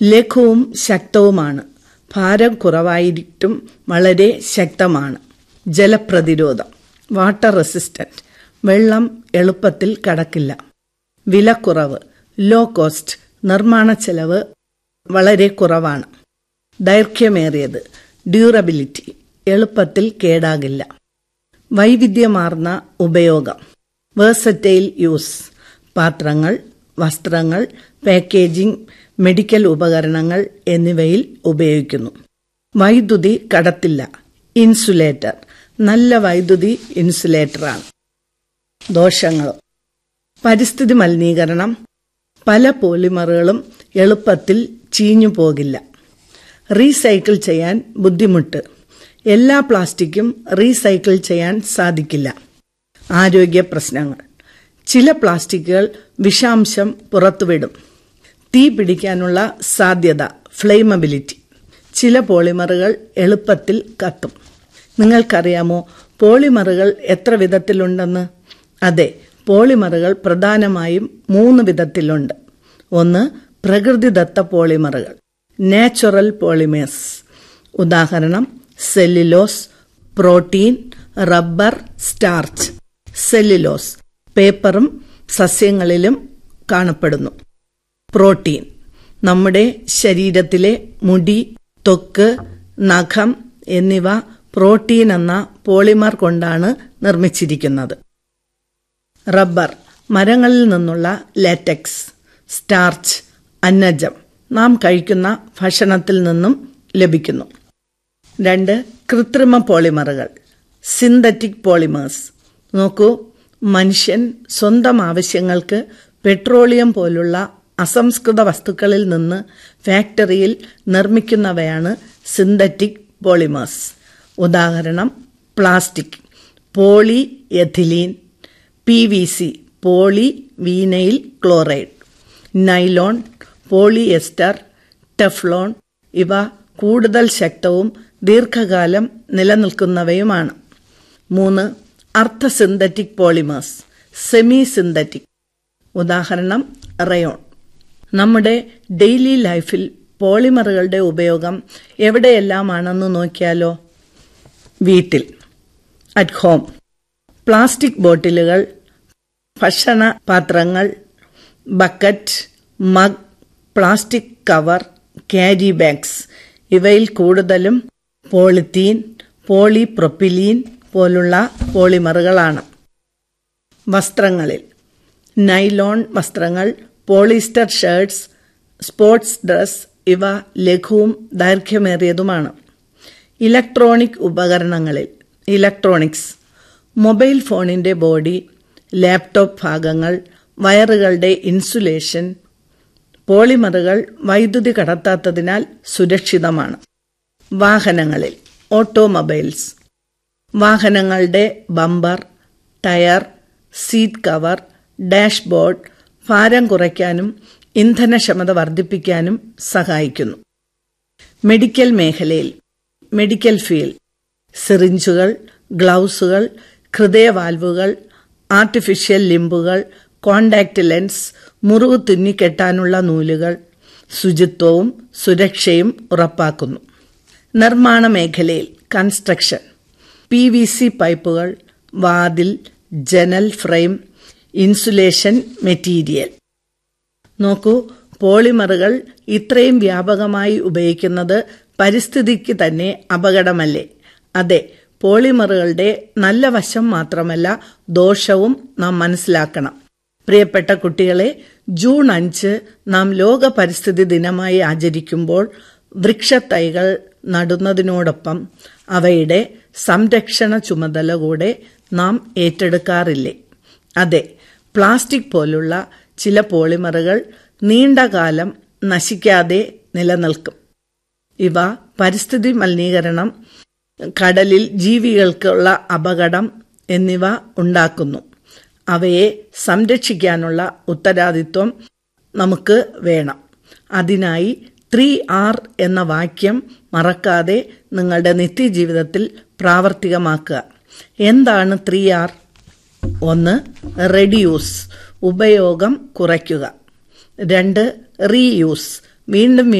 ലഘുവും ശക്തവുമാണ് ഭാരം കുറവായിട്ടും വളരെ ശക്തമാണ് ജലപ്രതിരോധം വാട്ടർ റെസിസ്റ്റന്റ് വെള്ളം എളുപ്പത്തിൽ കടക്കില്ല വിലക്കുറവ് ലോ കോസ്റ്റ് നിർമ്മാണ ചെലവ് വളരെ കുറവാണ് ദൈർഘ്യമേറിയത് ഡ്യൂറബിലിറ്റി എളുപ്പത്തിൽ കേടാകില്ല വൈവിധ്യമാർന്ന ഉപയോഗം വേഴ്സറ്റൈൽ യൂസ് പാത്രങ്ങൾ വസ്ത്രങ്ങൾ പാക്കേജിംഗ് മെഡിക്കൽ ഉപകരണങ്ങൾ എന്നിവയിൽ ഉപയോഗിക്കുന്നു വൈദ്യുതി കടത്തില്ല ഇൻസുലേറ്റർ നല്ല വൈദ്യുതി ഇൻസുലേറ്ററാണ് ദോഷങ്ങൾ പരിസ്ഥിതി മലിനീകരണം പല പോളിമറുകളും എളുപ്പത്തിൽ ചീഞ്ഞു പോകില്ല റീസൈക്കിൾ ചെയ്യാൻ ബുദ്ധിമുട്ട് എല്ലാ പ്ലാസ്റ്റിക്കും റീസൈക്കിൾ ചെയ്യാൻ സാധിക്കില്ല ആരോഗ്യ പ്രശ്നങ്ങൾ ചില പ്ലാസ്റ്റിക്കുകൾ വിഷാംശം പുറത്തുവിടും തീ പിടിക്കാനുള്ള സാധ്യത ഫ്ലെയിമബിലിറ്റി ചില പോളിമറുകൾ എളുപ്പത്തിൽ കത്തും നിങ്ങൾക്കറിയാമോ പോളിമറുകൾ എത്ര വിധത്തിലുണ്ടെന്ന് അതെ പോളിമറുകൾ പ്രധാനമായും മൂന്ന് വിധത്തിലുണ്ട് ഒന്ന് പ്രകൃതിദത്ത പോളിമറുകൾ നാച്ചുറൽ പോളിമേഴ്സ് ഉദാഹരണം cellulose protein rubber starch cellulose പേപ്പറും സസ്യങ്ങളിലും കാണപ്പെടുന്നു പ്രോട്ടീൻ നമ്മുടെ ശരീരത്തിലെ മുടി ത്വക്ക് നഖം എന്നിവ പ്രോട്ടീൻ എന്ന പോളിമർ കൊണ്ടാണ് നിർമ്മിച്ചിരിക്കുന്നത് റബ്ബർ മരങ്ങളിൽ നിന്നുള്ള ലാറ്റക്സ് സ്റ്റാർച്ച് അന്നജം നാം കഴിക്കുന്ന ഭക്ഷണത്തിൽ നിന്നും ലഭിക്കുന്നു രണ്ട് കൃത്രിമ പോളിമറുകൾ സിന്തറ്റിക് പോളിമേഴ്സ് നോക്കൂ മനുഷ്യൻ സ്വന്തം ആവശ്യങ്ങൾക്ക് പെട്രോളിയം പോലുള്ള അസംസ്കൃത വസ്തുക്കളിൽ നിന്ന് ഫാക്ടറിയിൽ നിർമ്മിക്കുന്നവയാണ് സിന്തറ്റിക് പോളിമേഴ്സ് ഉദാഹരണം plastic polyethylene P V C polyvinyl chloride nylon polyester Teflon ഇവ കൂടുതൽ ശക്തവും ദീർഘകാലം നിലനിൽക്കുന്നവയുമാണ് മൂന്ന് അർദ്ധ സിന്തറ്റിക് പോളിമേഴ്സ് സെമി സിന്തറ്റിക് ഉദാഹരണം റയോൺ നമ്മുടെ ഡെയിലി ലൈഫിൽ പോളിമറുകളുടെ ഉപയോഗം എവിടെയെല്ലാമാണെന്ന് നോക്കിയാലോ വീട്ടിൽ അറ്റ് ഹോം പ്ലാസ്റ്റിക് ബോട്ടിലുകൾ ഭക്ഷണ പാത്രങ്ങൾ bucket mug plastic cover carry bags ഇവയിൽ കൂടുതലും പോളിത്തീൻ പോളിപ്രൊപ്പിലീൻ പോലുള്ള പോളിമറുകളാണ് വസ്ത്രങ്ങളിൽ നൈലോൺ വസ്ത്രങ്ങൾ പോളിസ്റ്റർ ഷർട്ട്സ് സ്പോർട്സ് ഡ്രസ് ഇവ ലഘുവും ദൈർഘ്യമേറിയതുമാണ് ഇലക്ട്രോണിക് ഉപകരണങ്ങളിൽ ഇലക്ട്രോണിക്സ് മൊബൈൽ ഫോണിന്റെ ബോഡി ലാപ്ടോപ്പ് ഭാഗങ്ങൾ വയറുകളുടെ ഇൻസുലേഷൻ പോളിമറുകൾ വൈദ്യുതി കടത്താത്തതിനാൽ സുരക്ഷിതമാണ് വാഹനങ്ങളിൽ ഓട്ടോമൊബൈൽസ് വാഹനങ്ങളുടെ bumper tyre seat cover dashboard ഭാരം കുറയ്ക്കാനും ഇന്ധനക്ഷമത വർദ്ധിപ്പിക്കാനും സഹായിക്കുന്നു മെഡിക്കൽ മേഖലയിൽ മെഡിക്കൽ ഫീൽഡ് സിറിഞ്ചുകൾ ഗ്ലൗസുകൾ ഹൃദയവാൽവുകൾ ആർട്ടിഫിഷ്യൽ ലിംബുകൾ കോണ്ടാക്ട് ലെൻസ് മുറിവ് തുന്നിക്കെട്ടാനുള്ള നൂലുകൾ ശുചിത്വവും സുരക്ഷയും ഉറപ്പാക്കുന്നു നിർമ്മാണ മേഖലയിൽ കൺസ്ട്രക്ഷൻ പി വി സി പൈപ്പുകൾ വാതിൽ ജനൽ ഫ്രെയിം ഇൻസുലേഷൻ മെറ്റീരിയൽ നോക്കൂ പോളിമറുകൾ ഇത്രയും വ്യാപകമായി ഉപയോഗിക്കുന്നത് പരിസ്ഥിതിക്ക് തന്നെ അപകടമല്ലേ അതെ പോളിമറുകളുടെ നല്ല വശം മാത്രമല്ല ദോഷവും നാം മനസ്സിലാക്കണം പ്രിയപ്പെട്ട കുട്ടികളെ ജൂൺ അഞ്ച് നാം ലോക പരിസ്ഥിതി ദിനമായി ആചരിക്കുമ്പോൾ വൃക്ഷത്തൈകൾ നടുന്നതിനോടൊപ്പം അവയുടെ സംരക്ഷണ ചുമതല കൂടെ നാം ഏറ്റെടുക്കാറില്ലേ അതെ പ്ലാസ്റ്റിക് പോലുള്ള ചില പോളിമറുകൾ നീണ്ടകാലം നശിക്കാതെ നിലനിൽക്കും ഇവ പരിസ്ഥിതി മലിനീകരണം കടലിൽ ജീവികൾക്കുള്ള അപകടം എന്നിവ ഉണ്ടാക്കുന്നു അവയെ സംരക്ഷിക്കാനുള്ള ഉത്തരവാദിത്വം നമുക്ക് വേണം അതിനായി ത്രീ ആർ എന്ന വാക്യം മറക്കാതെ നിങ്ങളുടെ നിത്യജീവിതത്തിൽ പ്രാവർത്തികമാക്കുക എന്താണ് ത്രീ ആർ ഒന്ന് റെഡ്യൂസ് ഉപയോഗം കുറയ്ക്കുക രണ്ട് റീയൂസ് വീണ്ടും